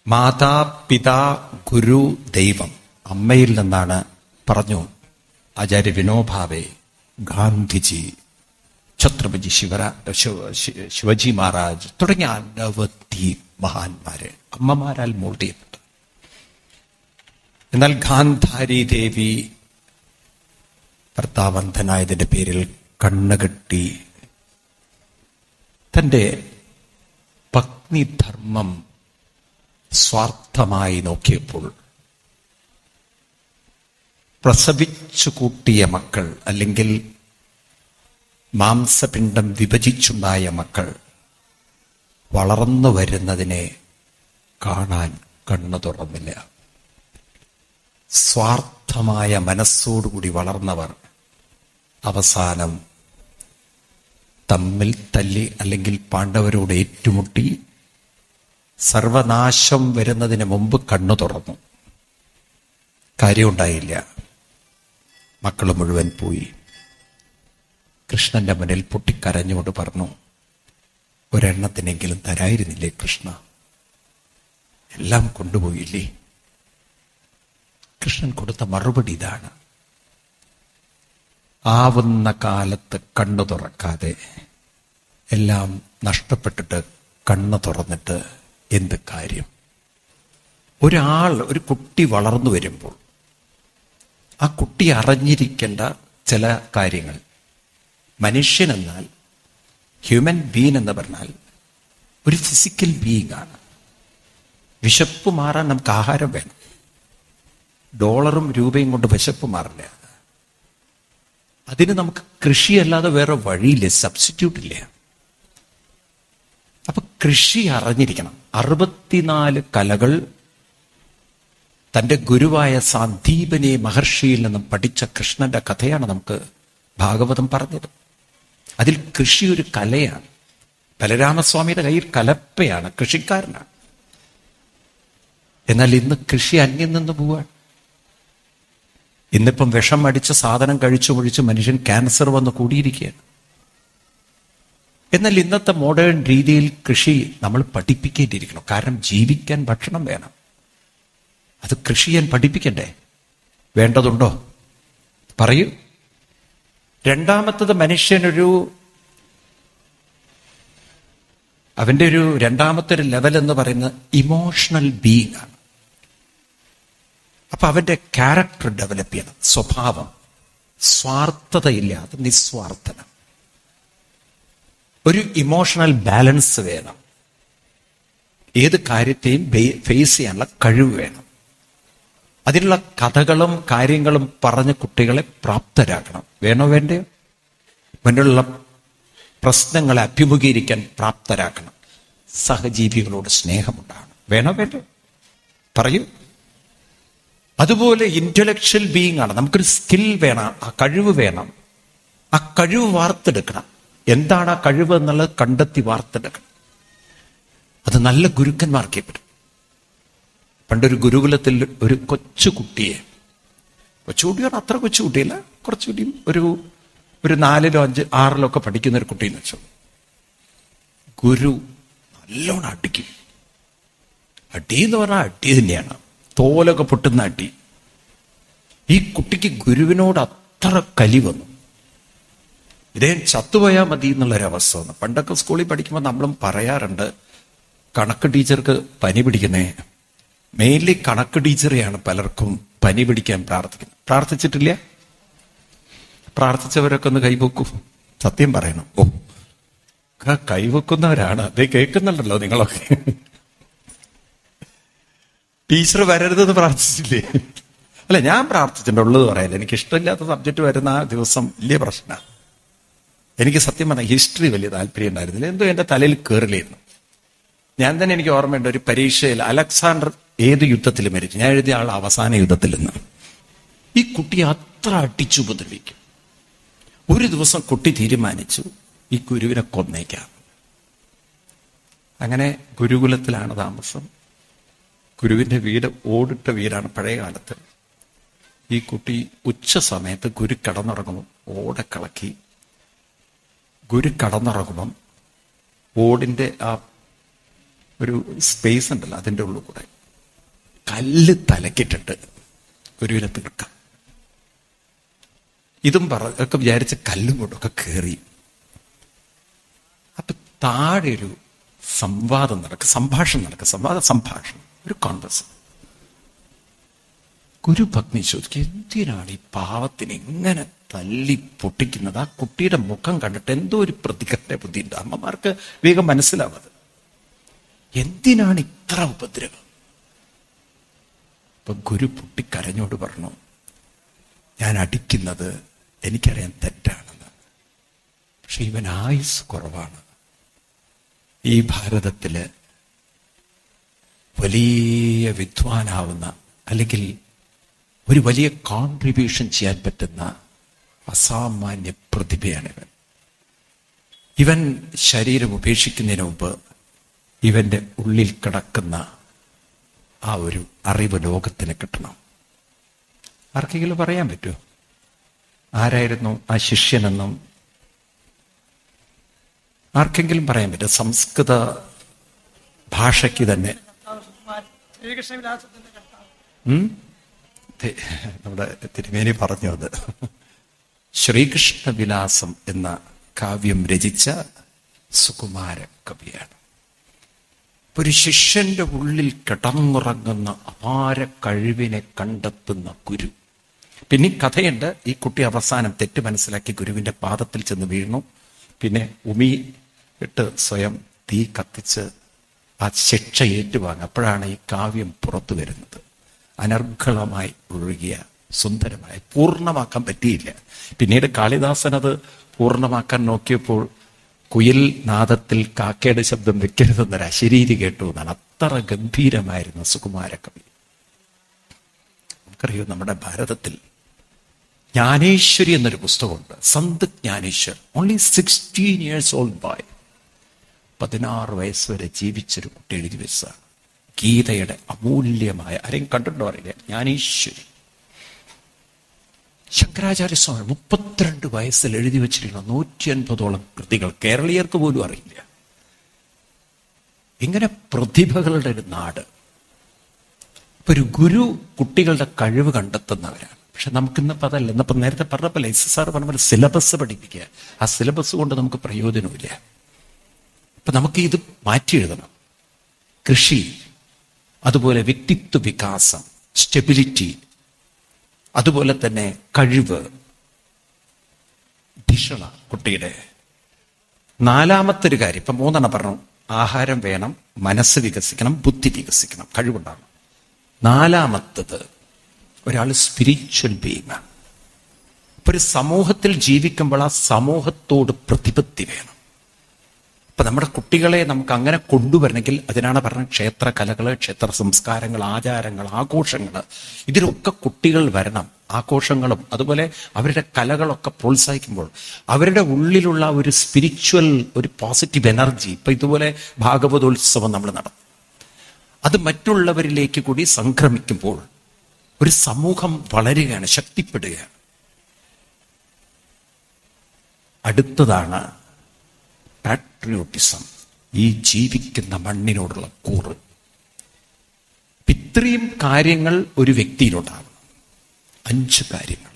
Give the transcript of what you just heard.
മാതാപിതാ ഗുരു ദൈവം അമ്മയിൽ നിന്നാണ് പറഞ്ഞു ആചാര്യ വിനോഭാവെ ഗാന്ധിജി ഛത്രപതി ശിവര ശിവ- ശി- ശിവജി മഹാരാജ് തുടങ്ങിയ അനവധി മഹാന്മാര് അമ്മമാരാൽ മോൾഡ് ചെയ്യപ്പെട്ടു എന്നാൽ ഗാന്ധാരി ദേവി ഭർത്താവന്ധനായതിന്റെ പേരിൽ കണ്ണുകെട്ടി തന്റെ പത്നിധർമ്മം സ്വാർത്ഥമായി നോക്കിയപ്പോൾ പ്രസവിച്ചു കൂട്ടിയ മക്കൾ അല്ലെങ്കിൽ മാംസപിണ്ഡം വിഭജിച്ചുണ്ടായ മക്കൾ വളർന്നു വരുന്നതിനെ കാണാൻ കണ്ണു തുറന്നില്ല സ്വാർത്ഥമായ മനസ്സോടുകൂടി വളർന്നവർ അവസാനം തമ്മിൽ തല്ലി അല്ലെങ്കിൽ പാണ്ഡവരോട് ഏറ്റുമുട്ടി സർവനാശം വരുന്നതിന് മുമ്പ് കണ്ണു തുറന്നു കാര്യമുണ്ടായില്ല മക്കൾ മുഴുവൻ പോയി കൃഷ്ണന്റെ മുന്നിൽ പൊട്ടിക്കരഞ്ഞുകൊണ്ട് പറഞ്ഞു ഒരെണ്ണത്തിനെങ്കിലും തരായിരുന്നില്ലേ കൃഷ്ണ എല്ലാം കൊണ്ടുപോയില്ലേ കൃഷ്ണൻ കൊടുത്ത മറുപടി ഇതാണ് ആവുന്ന കാലത്ത് കണ്ണു തുറക്കാതെ എല്ലാം നഷ്ടപ്പെട്ടിട്ട് കണ്ണു തുറന്നിട്ട് എന്ത് കാര്യം ഒരാൾ ഒരു കുട്ടി വളർന്നു വരുമ്പോൾ ആ കുട്ടി അറിഞ്ഞിരിക്കേണ്ട ചില കാര്യങ്ങൾ മനുഷ്യൻ എന്നാൽ ഹ്യൂമൻ ബീൻ എന്ന് പറഞ്ഞാൽ ഒരു ഫിസിക്കൽ ബീയിങ് ആണ് വിശപ്പ് മാറാൻ നമുക്ക് ആഹാരം വേണം ഡോളറും രൂപയും കൊണ്ട് വിശപ്പ് മാറില്ല അതിന് നമുക്ക് കൃഷിയല്ലാതെ വേറെ വഴിയില്ല സബ്സ്റ്റിറ്റ്യൂട്ട് ഇല്ല അപ്പൊ കൃഷി അറിഞ്ഞിരിക്കണം അറുപത്തിനാല് കലകൾ തന്റെ ഗുരുവായ സാന്ദീപനെ മഹർഷിയിൽ നിന്നും പഠിച്ച കൃഷ്ണന്റെ കഥയാണ് നമുക്ക് ഭാഗവതം പറഞ്ഞത് അതിൽ കൃഷി ഒരു കലയാണ് ബലരാമസ്വാമിയുടെ കയ്യിൽ കലപ്പയാണ് കൃഷിക്കാരനാണ് എന്നാൽ ഇന്ന് കൃഷി അന്യം നിന്ന് പോവാണ് ഇന്നിപ്പം വിഷം അടിച്ച സാധനം കഴിച്ചു പൊഴിച്ച് മനുഷ്യൻ ക്യാൻസർ വന്ന് കൂടിയിരിക്കുകയാണ് എന്നാൽ ഇന്നത്തെ മോഡേൺ രീതിയിൽ കൃഷി നമ്മൾ പഠിപ്പിക്കേണ്ടിയിരിക്കണം കാരണം ജീവിക്കാൻ ഭക്ഷണം വേണം അത് കൃഷി ചെയ്യാൻ പഠിപ്പിക്കണ്ടേ വേണ്ടതുണ്ടോ പറയൂ രണ്ടാമത്തത് മനുഷ്യനൊരു അവന്റെ ഒരു രണ്ടാമത്തെ ഒരു ലെവൽ എന്ന് പറയുന്നത് ഇമോഷണൽ ബീയിങ് ആണ് അപ്പൊ അവന്റെ ക്യാരക്ടർ ഡെവലപ്പ് ചെയ്യണം സ്വഭാവം സ്വാർത്ഥതയില്ലാതെ നിസ്വാർത്ഥനം ഒരു ഇമോഷണൽ ബാലൻസ് വേണം ഏത് കാര്യത്തെയും ഫേസ് ചെയ്യാനുള്ള കഴിവ് വേണം അതിനുള്ള കഥകളും കാര്യങ്ങളും പറഞ്ഞ് കുട്ടികളെ പ്രാപ്തരാക്കണം വേണോ വേണ്ടയോ മുന്നിലുള്ള പ്രശ്നങ്ങളെ അഭിമുഖീകരിക്കാൻ പ്രാപ്തരാക്കണം സഹജീവികളോട് സ്നേഹമുണ്ടാകണം വേണോ വേണ്ടയോ പറയൂ അതുപോലെ ഇന്റലക്ച്വൽ ബീയിങ് ആണ് നമുക്കൊരു സ്കിൽ വേണം ആ കഴിവ് വേണം ആ കഴിവ് വാർത്തെടുക്കണം എന്താണ് ആ കഴിവ് എന്നുള്ളത് കണ്ടെത്തി വാർത്തെടുക്കണം അത് നല്ല ഗുരുക്കന്മാർക്കേ പറ്റും പണ്ടൊരു ഗുരുകുലത്തിൽ ഒരു കൊച്ചു കുട്ടിയെ കൊച്ചുകുട്ടിയാണ് അത്ര കൊച്ചു കുട്ടിയല്ല കുറച്ചുകൂടിയും ഒരു ഒരു നാലിലോ അഞ്ച് ആറിലോ ഒക്കെ പഠിക്കുന്ന ഒരു കുട്ടിയെന്ന് വെച്ചു ഗുരു നല്ലോണം അടിക്കും അടി എന്ന് പറഞ്ഞാൽ അടി തന്നെയാണ് തോലൊക്കെ പൊട്ടുന്ന അടി ഈ കുട്ടിക്ക് ഗുരുവിനോട് അത്ര കലി വന്നു ഇദ്ദേഹം ചത്തുപോയാൽ മതി എന്നുള്ളൊരവസ്ഥ വന്നു പണ്ടൊക്കെ സ്കൂളിൽ പഠിക്കുമ്പോൾ നമ്മളും പറയാറുണ്ട് കണക്ക് ടീച്ചർക്ക് പനി പിടിക്കുന്നേ മെയിൻലി കണക്ക് ടീച്ചറെയാണ് പലർക്കും പനി പിടിക്കാൻ പ്രാർത്ഥിക്കുന്നത് പ്രാർത്ഥിച്ചിട്ടില്ല പ്രാർത്ഥിച്ചവരൊക്കെ ഒന്ന് കൈവെക്കൂ സത്യം പറയണം ഓ ക- കൈവെക്കുന്നവരാണ് അതേ കേൾക്കുന്നുണ്ടല്ലോ നിങ്ങളൊക്കെ ടീച്ചർ വരരുതെന്ന് പ്രാർത്ഥിച്ചില്ലേ അല്ല ഞാൻ പ്രാർത്ഥിച്ചിട്ടുണ്ട് ഉള്ളത് പറയാനില്ല എനിക്ക് ഇഷ്ടമില്ലാത്ത സബ്ജക്റ്റ് വരുന്ന ആ ദിവസം വലിയ പ്രശ്നമാണ് എനിക്ക് സത്യം പറഞ്ഞാൽ ഹിസ്റ്ററി വലിയ താല്പര്യം ഉണ്ടായിരുന്നില്ല എന്തോ എന്റെ തലയിൽ കയറില്ലായിരുന്നു ഞാൻ തന്നെ എനിക്ക് ഓർമ്മയുണ്ട് ഒരു പരീക്ഷയിൽ അലക്സാണ്ടർ ഏത് യുദ്ധത്തിൽ മരിച്ചു ഞാൻ എഴുതിയ ആൾ അവസാന യുദ്ധത്തിൽ നിന്ന് ഈ കുട്ടി അത്ര അടിച്ചു ഉപദ്രവിക്കും ഒരു ദിവസം കുട്ടി തീരുമാനിച്ചു ഈ ഗുരുവിനെ കൊന്നേക്കാം അങ്ങനെ ഗുരുകുലത്തിലാണ് താമസം ഗുരുവിന്റെ വീട് ഓടിട്ട വീടാണ് പഴയ കാലത്ത് ഈ കുട്ടി ഉച്ച സമയത്ത് ഗുരു കടന്നുറങ്ങുമ്പോൾ ഓടെ കളക്കി ഗുരു കടന്നുറങ്ങുമ്പം ഓടിന്റെ ആ ഒരു സ്പേസ് ഉണ്ടല്ലോ അതിൻ്റെ ഉള്ളിൽ കൂടെ കല്ല് തലക്കിട്ടിട്ട് ഗുരുവിനെ തീർക്കാം ഇതും പറ ഒക്കെ വിചാരിച്ച് കല്ലും കൊണ്ടൊക്കെ കയറി അപ്പൊ താഴെ ഒരു സംവാദം നടക്കും സംഭാഷണം നടക്കും സംവാദ സംഭാഷണം ഒരു കോൺഗ്രസ് ഗുരുഭഗ്നി ചോദിക്കുക എന്തിനാണ് ഈ പാവത്തിന് ഇങ്ങനെ തല്ലി പൊട്ടിക്കുന്നത് ആ കുട്ടിയുടെ മുഖം കണ്ടിട്ട് എന്തോ ഒരു പ്രതികരണ ബുദ്ധിയുണ്ട് അമ്മമാർക്ക് വേഗം മനസ്സിലാവത് എന്തിനാണ് ഇത്ര ഉപദ്രവം അപ്പൊ ഗുരു പൊട്ടിക്കരഞ്ഞോട് പറഞ്ഞു ഞാൻ അടിക്കുന്നത് എനിക്കറിയാൻ തെറ്റാണെന്ന് പക്ഷെ ഇവൻ ആയുസ് കുറവാണ് ഈ ഭാരതത്തില് വലിയ വിദ്വാനാവുന്ന അല്ലെങ്കിൽ ഒരു വലിയ കോൺട്രിബ്യൂഷൻ ചെയ്യാൻ പറ്റുന്ന അസാമാന്യ പ്രതിഭയാണ് ഇവൻ ഇവൻ ശരീരം ഉപേക്ഷിക്കുന്നതിന് മുമ്പ് ഇവന്റെ ഉള്ളിൽ കിടക്കുന്ന ആ ഒരു അറിവ് ലോകത്തിന് കിട്ടണം ആർക്കെങ്കിലും പറയാൻ പറ്റുമോ ആരായിരുന്നു ആ ശിഷ്യനെന്നും ആർക്കെങ്കിലും പറയാൻ പറ്റും സംസ്കൃത ഭാഷയ്ക്ക് തന്നെ ശ്രീകൃഷ്ണവിലാസത്തിന്റെ കർത്താവ് ഉം? തി- നമ്മുടെ തിരുമേനി പറഞ്ഞു അത് ശ്രീകൃഷ്ണ വിലാസം എന്ന കാവ്യം രചിച്ച സുകുമാര കവിയാണ് ഒരു ശിഷ്യന്റെ ഉള്ളിൽ കിടന്നുറങ്ങുന്ന അപാര കഴിവിനെ കണ്ടെത്തുന്ന ഗുരു പിന്നെ ഈ കഥയുണ്ട് ഈ കുട്ടി അവസാനം തെറ്റ് മനസ്സിലാക്കി ഗുരുവിന്റെ പാദത്തിൽ ചെന്ന് വീണു പിന്നെ ഉമി ഇട്ട് സ്വയം തീ കത്തിച്ച് ആ ശിക്ഷ ഏറ്റുവാങ്ങും അപ്പോഴാണ് ഈ കാവ്യം പുറത്തു വരുന്നത് അനർഘളമായി ഒഴുകിയ സുന്ദരമായി പൂർണ്ണമാക്കാൻ പറ്റിയില്ല പിന്നീട് കാളിദാസൻ അത് പൂർണ്ണമാക്കാൻ നോക്കിയപ്പോൾ കുയിൽ നാദത്തിൽ കാക്കയുടെ ശബ്ദം വെക്കരുതെന്നൊരു അശരീരി കേട്ടു എന്നാണ് അത്ര ഗംഭീരമായിരുന്നു സുകുമാര കവി നമുക്കറിയോ നമ്മുടെ ഭാരതത്തിൽ ജ്ഞാനേശ്വരി എന്നൊരു പുസ്തകമുണ്ട് Sant Jnaneshwar only sixteen years old boy പതിനാറ് വയസ്സ് വരെ ജീവിച്ചൊരു കുട്ടി എഴുതി വെച്ചതാണ് ഗീതയുടെ അമൂല്യമായ ആരെയും കണ്ടിട്ടുണ്ടോ അറിയില്ല ജ്ഞാനേശ്വരി ശങ്കരാചാര്യസ്വാമി മുപ്പത്തിരണ്ട് വയസ്സിൽ എഴുതി വെച്ചിരിക്കുന്ന നൂറ്റി അൻപതോളം കൃതികൾ കേരളീയർക്ക് പോലും അറിയില്ല ഇങ്ങനെ പ്രതിഭകളുടെ ഒരു നാട് ഇപ്പൊ ഒരു ഗുരു കുട്ടികളുടെ കഴിവ് കണ്ടെത്തുന്നവരാണ് പക്ഷെ നമുക്കിന്നിപ്പോൾ അതല്ല ഇന്നിപ്പോ നേരത്തെ പറഞ്ഞപ്പോൾ എസ് എസ് ആർ പറഞ്ഞ പോലെ സിലബസ് പഠിപ്പിക്കുക ആ സിലബസ് കൊണ്ട് നമുക്ക് പ്രയോജനമില്ല അപ്പൊ നമുക്ക് ഇത് മാറ്റി എഴുതണം കൃഷി അതുപോലെ വ്യക്തിത്വ വികാസം സ്റ്റെബിലിറ്റി അതുപോലെ തന്നെ കഴിവ് ധിഷണ കുട്ടിയുടെ നാലാമത്തെ ഒരു കാര്യം ഇപ്പൊ മൂന്നെണ്ണം പറഞ്ഞു ആഹാരം വേണം മനസ്സ് വികസിക്കണം ബുദ്ധി വികസിക്കണം കഴിവുണ്ടാകണം നാലാമത്തത് ഒരാൾ സ്പിരിച്വൽ ബീയിങ് ആണ് ഇപ്പൊ ഒരു സമൂഹത്തിൽ ജീവിക്കുമ്പോൾ ആ സമൂഹത്തോട് പ്രതിപത്തി വേണം അപ്പൊ നമ്മുടെ കുട്ടികളെ നമുക്ക് അങ്ങനെ കൊണ്ടുവരണമെങ്കിൽ അതിനാണ് പറഞ്ഞത് ക്ഷേത്ര കലകള് ക്ഷേത്ര സംസ്കാരങ്ങൾ ആചാരങ്ങൾ ആഘോഷങ്ങൾ ഇതിലൊക്കെ കുട്ടികൾ വരണം ആഘോഷങ്ങളും അതുപോലെ അവരുടെ കലകളൊക്കെ പ്രോത്സാഹിക്കുമ്പോൾ അവരുടെ ഉള്ളിലുള്ള ഒരു സ്പിരിച്വൽ ഒരു പോസിറ്റീവ് എനർജി ഇപ്പൊ ഇതുപോലെ ഭാഗവതോത്സവം നമ്മൾ നടത്തും അത് മറ്റുള്ളവരിലേക്ക് കൂടി സംക്രമിക്കുമ്പോൾ ഒരു സമൂഹം വളരുകയാണ് ശക്തിപ്പെടുകയാണ് അടുത്തതാണ് പാട്രിയോട്ടിസം ഈ ജീവിക്കുന്ന മണ്ണിനോടുള്ള കൂറ് ഇത്രയും കാര്യങ്ങൾ ഒരു വ്യക്തിയിലുണ്ടാകും അഞ്ച് കാര്യങ്ങൾ